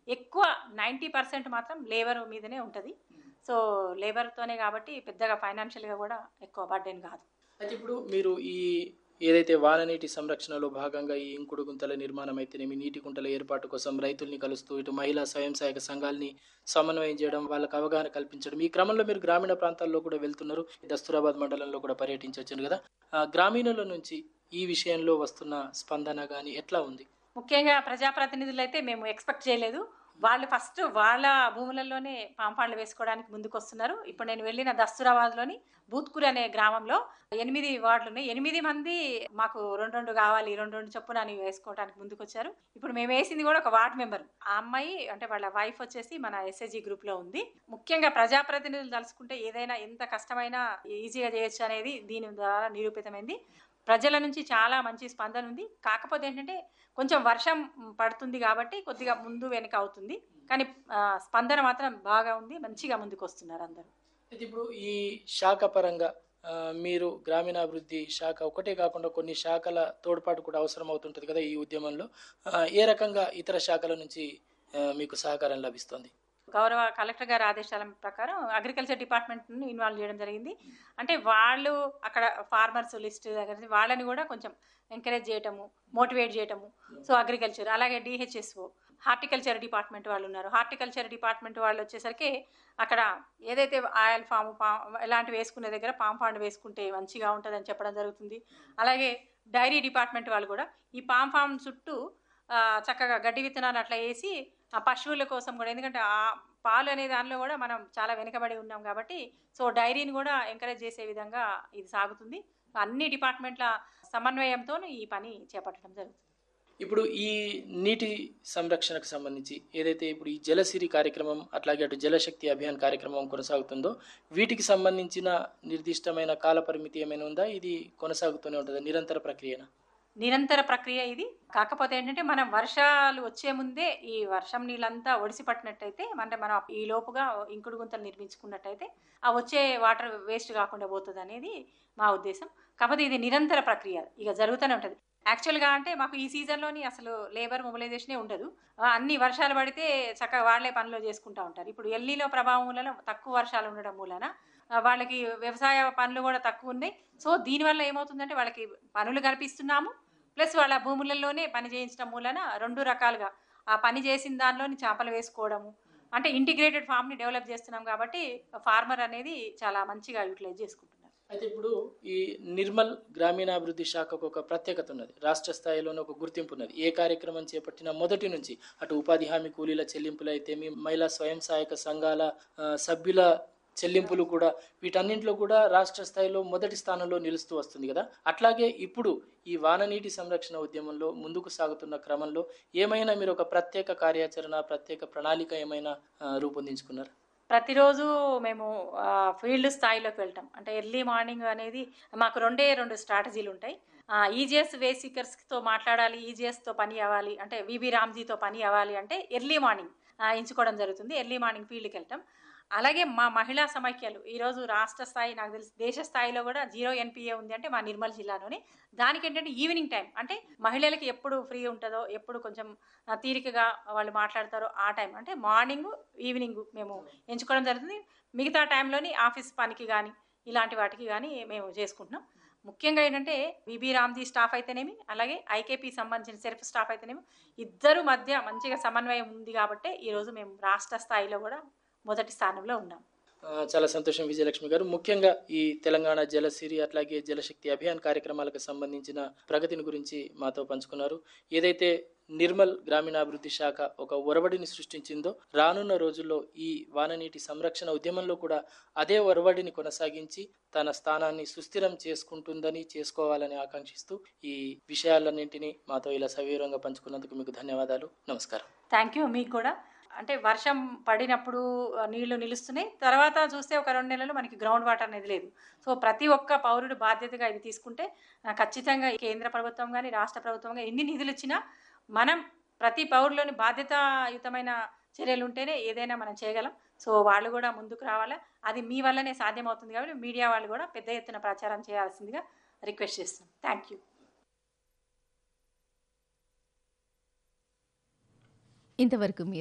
ఎక్కువ ninety percent మాత్రం labour మీదనే ఉంటుంది సో లేబర్తోనే కాబట్టి పెద్దగా ఫైనాన్షియల్గా కూడా ఎక్కువ బర్డెన్ కాదు అయితే ఇప్పుడు మీరు ఈ ఏదైతే వాననీటి సంరక్షణలో భాగంగా ఈ ఇంకుడు గుంతల నిర్మాణం అయితేనేమి నీటి గుంటల ఏర్పాటు కోసం రైతుల్ని కలుస్తూ ఇటు మహిళా స్వయం సహాయక సంఘాలని సమన్వయం చేయడం వాళ్ళకి అవగాహన కల్పించడం ఈ క్రమంలో మీరు గ్రామీణ ప్రాంతాల్లో కూడా వెళ్తున్నారు దస్తూరాబాద్ మండలంలో కూడా పర్యటించవచ్చు కదా ఆ, గ్రామీణుల నుంచి ఈ విషయంలో వస్తున్న స్పందన కానీ ఎట్లా ఉంది ముఖ్యంగా ప్రజాప్రతినిధులు అయితే మేము ఎక్స్పెక్ట్ చేయలేదు వాళ్ళు ఫస్ట్ వాళ్ళ భూములలోనే పాంపాళ్ళు వేసుకోవడానికి ముందుకు వస్తున్నారు ఇప్పుడు నేను వెళ్ళిన దస్తురాబాద్లోని బూత్కూర్ అనే గ్రామంలో ఎనిమిది వార్డులు ఉన్నాయి ఎనిమిది మంది మాకు రెండు రెండు కావాలి రెండు రెండు చొప్పున అని వేసుకోవడానికి ముందుకు వచ్చారు ఇప్పుడు మేము వేసింది కూడా ఒక వార్డ్ మెంబర్ ఆ అమ్మాయి అంటే వాళ్ళ వైఫ్ వచ్చేసి మన ఎస్ఎస్జి గ్రూప్ లో ఉంది ముఖ్యంగా ప్రజాప్రతినిధులు తలుచుకుంటే ఏదైనా ఎంత కష్టమైనా ఈజీగా చేయొచ్చు అనేది దీని ద్వారా నిరూపితమైంది ప్రజల నుంచి చాలా మంచి స్పందన ఉంది కాకపోతే ఏంటంటే కొంచెం వర్షం పడుతుంది కాబట్టి కొద్దిగా ముందు వెనుక అవుతుంది కానీ ఆ, స్పందన మాత్రం బాగా ఉంది మంచిగా ముందుకు వస్తున్నారు అందరూ అయితే ఇప్పుడు ఈ శాఖ పరంగా ఆ, మీరు గ్రామీణాభివృద్ధి శాఖ ఒకటే కాకుండా కొన్ని శాఖల తోడ్పాటు కూడా అవసరం అవుతుంటుంది కదా ఈ ఉద్యమంలో ఆ, ఏ రకంగా ఇతర శాఖల నుంచి ఆ, మీకు సహకారం లభిస్తుంది గౌరవ కలెక్టర్ గారి ఆదేశాల ప్రకారం అగ్రికల్చర్ డిపార్ట్మెంట్ని ఇన్వాల్వ్ చేయడం జరిగింది అంటే వాళ్ళు అక్కడ ఫార్మర్స్ లిస్ట్ దగ్గర నుంచి వాళ్ళని కూడా కొంచెం ఎంకరేజ్ చేయటము మోటివేట్ చేయటము సో అగ్రికల్చర్ అలాగే డిహెచ్ఎస్ఓ హార్టికల్చర్ డిపార్ట్మెంట్ వాళ్ళు ఉన్నారు హార్టికల్చర్ డిపార్ట్మెంట్ వాళ్ళు వచ్చేసరికి అక్కడ ఏదైతే ఆయిల్ ఫామ్ పామ్ ఇలాంటివి వేసుకునే దగ్గర పామ్ ఫాండ్ వేసుకుంటే మంచిగా ఉంటుందని చెప్పడం జరుగుతుంది అలాగే డైరీ డిపార్ట్మెంట్ వాళ్ళు కూడా ఈ పామ్ ఫామ్ చుట్టూ ఆ, చక్కగా గడ్డి విత్తనాలు అట్లా వేసి ఆ పశువుల కోసం కూడా ఎందుకంటే ఆ పాలు అనే దానిలో కూడా మనం చాలా వెనుకబడి ఉన్నాం కాబట్టి సో డైరీని కూడా ఎంకరేజ్ చేసే విధంగా ఇది సాగుతుంది అన్ని డిపార్ట్మెంట్ల సమన్వయంతో ఈ పని చేపట్టడం జరుగుతుంది ఇప్పుడు ఈ నీటి సంరక్షణకు సంబంధించి ఏదైతే ఇప్పుడు ఈ జలసిరి కార్యక్రమం అట్లాగే అటు జలశక్తి అభియాన్ కార్యక్రమం కొనసాగుతుందో వీటికి సంబంధించిన నిర్దిష్టమైన కాల పరిమితి ఏమైనా ఉందా ఇది కొనసాగుతూనే ఉంటుందా నిరంతర ప్రక్రియనా నిరంతర ప్రక్రియ ఇది కాకపోతే ఏంటంటే మనం వర్షాలు వచ్చే ముందే ఈ వర్షం నీళ్ళంతా ఒడిసి పట్టినట్టయితే అంటే మనం ఈ లోపుగా ఇంకుడు గుంతలు నిర్మించుకున్నట్టయితే ఆ వచ్చే వాటర్ వేస్ట్ కాకుండా పోతుంది అనేది మా ఉద్దేశం కాకపోతే ఇది నిరంతర ప్రక్రియ ఇక జరుగుతూనే ఉంటుంది యాక్చువల్గా అంటే మాకు ఈ సీజన్లోని అసలు లేబర్ మొబిలైజేషనే ఉండదు ఆ, అన్ని వర్షాలు పడితే చక్కగా వాళ్ళే పనులు చేసుకుంటూ ఉంటారు ఇప్పుడు ఎల్లీలో ప్రభావం వలన తక్కువ వర్షాలు ఉండడం మూలన ఆ, వాళ్ళకి వ్యవసాయ పనులు కూడా తక్కువ ఉన్నాయి సో దీనివల్ల ఏమవుతుందంటే వాళ్ళకి పనులు కల్పిస్తున్నాము ప్లస్ వాళ్ళ భూములలోనే పని చేయించడం మూలన రెండు రకాలుగా ఆ పని చేసిన దానిలోని చేపలు వేసుకోవడము అంటే ఇంటిగ్రేటెడ్ ఫామ్ని డెవలప్ చేస్తున్నాం కాబట్టి ఫార్మర్ అనేది చాలా మంచిగా యూటిలైజ్ చేసుకుంటున్నారు అయితే ఇప్పుడు ఈ నిర్మల్ గ్రామీణాభివృద్ధి శాఖకు ఒక ప్రత్యేకత ఉన్నది రాష్ట్ర స్థాయిలోనే ఒక గుర్తింపు ఉన్నది ఏ కార్యక్రమం చేపట్టినా మొదటి నుంచి అటు ఉపాధి హామీ కూలీల చెల్లింపులు అయితే మీ మహిళా స్వయం సహాయక సంఘాల ఆ, సభ్యుల చెల్లింపులు కూడా వీటన్నింటిలో కూడా రాష్ట్ర స్థాయిలో మొదటి స్థానంలో నిలుస్తూ వస్తుంది కదా అట్లాగే ఇప్పుడు ఈ వాననీటి సంరక్షణ ఉద్యమంలో ముందుకు సాగుతున్న క్రమంలో ఏమైనా మీరు ఒక ప్రత్యేక కార్యాచరణ ప్రత్యేక ప్రణాళిక ఏమైనా ఆ, రూపొందించుకున్నారు ప్రతిరోజు మేము ఆ, ఫీల్డ్ స్థాయిలోకి వెళ్తాం అంటే ఎర్లీ మార్నింగ్ అనేది మాకు రెండే రెండు స్ట్రాటజీలు ఉంటాయి ఈజీఎస్ వేసికర్స్తో మాట్లాడాలి ఈజీఎస్తో పని అవ్వాలి అంటే విబి రామ్జీతో పని అవ్వాలి అంటే ఎర్లీ మార్నింగ్ ఆ, ఎంచుకోవడం జరుగుతుంది ఎర్లీ మార్నింగ్ ఫీల్డ్కి వెళ్తాం అలాగే మా మహిళా సమైక్యాలు ఈరోజు రాష్ట్ర స్థాయి నాకు తెలిసి దేశ స్థాయిలో కూడా జీరో ఎన్పిఏ ఉంది అంటే మా నిర్మల్ జిల్లాలోనే దానికి ఏంటంటే ఈవినింగ్ టైం అంటే మహిళలకి ఎప్పుడు ఫ్రీ ఉంటుందో ఎప్పుడు కొంచెం ఆ, తీరికగా వాళ్ళు మాట్లాడతారో ఆ టైం అంటే మార్నింగ్ ఈవినింగ్ మేము ఎంచుకోవడం జరుగుతుంది మిగతా టైంలోని ఆఫీస్ పనికి కానీ ఇలాంటి వాటికి కానీ మేము చేసుకుంటున్నాం ముఖ్యంగా ఏంటంటే విబి రామ్జీ స్టాఫ్ అయితేనేమి అలాగే ఐకేపీ సంబంధించిన సెల్ఫ్ స్టాఫ్ అయితేనేమి ఇద్దరు మధ్య మంచిగా సమన్వయం ఉంది కాబట్టి ఈరోజు మేము రాష్ట్ర స్థాయిలో కూడా మొదటి స్థానంలో ఉన్నాం ఆ, చాలా సంతోషం విజయలక్ష్మి గారు ముఖ్యంగా ఈ తెలంగాణ జలసిరి అట్లాగే జలశక్తి అభియాన్ కార్యక్రమాలకు సంబంధించిన ప్రగతిని గురించి మాతో పంచుకున్నారు ఏదైతే నిర్మల్ గ్రామీణాభివృద్ధి శాఖ ఒక ఒరవడిని సృష్టించిందో రానున్న రోజుల్లో ఈ వాననీటి సంరక్షణ ఉద్యమంలో కూడా అదే ఒరవడిని కొనసాగించి తన స్థానాన్ని సుస్థిరం చేసుకుంటుందని చేసుకోవాలని ఆకాంక్షిస్తూ ఈ విషయాలన్నింటినీ మాతో ఇలా సవివరంగా పంచుకున్నందుకు మీకు ధన్యవాదాలు నమస్కారం థ్యాంక్ యూ మీకు కూడా అంటే వర్షం పడినప్పుడు ఆ, నీళ్లు నిలుస్తున్నాయి తర్వాత చూస్తే ఒక రెండు నెలలు మనకి గ్రౌండ్ వాటర్ అనేది లేదు సో ప్రతి ఒక్క పౌరుడు బాధ్యతగా ఇది తీసుకుంటే ఆ, ఖచ్చితంగా ఈ కేంద్ర ప్రభుత్వం కానీ రాష్ట్ర ప్రభుత్వం కానీ ఎన్ని నిధులు ఇచ్చినా మనం ప్రతి పౌరులోని బాధ్యతాయుతమైన చర్యలు ఉంటేనే ఏదైనా మనం చేయగలం సో వాళ్ళు కూడా ముందుకు రావాలా అది మీ వల్లనే సాధ్యమవుతుంది కాబట్టి మీడియా వాళ్ళు కూడా పెద్ద ఎత్తున ప్రచారం చేయాల్సిందిగా రిక్వెస్ట్ చేస్తున్నాం థ్యాంక్ యూ ఇంతవరకు మీరు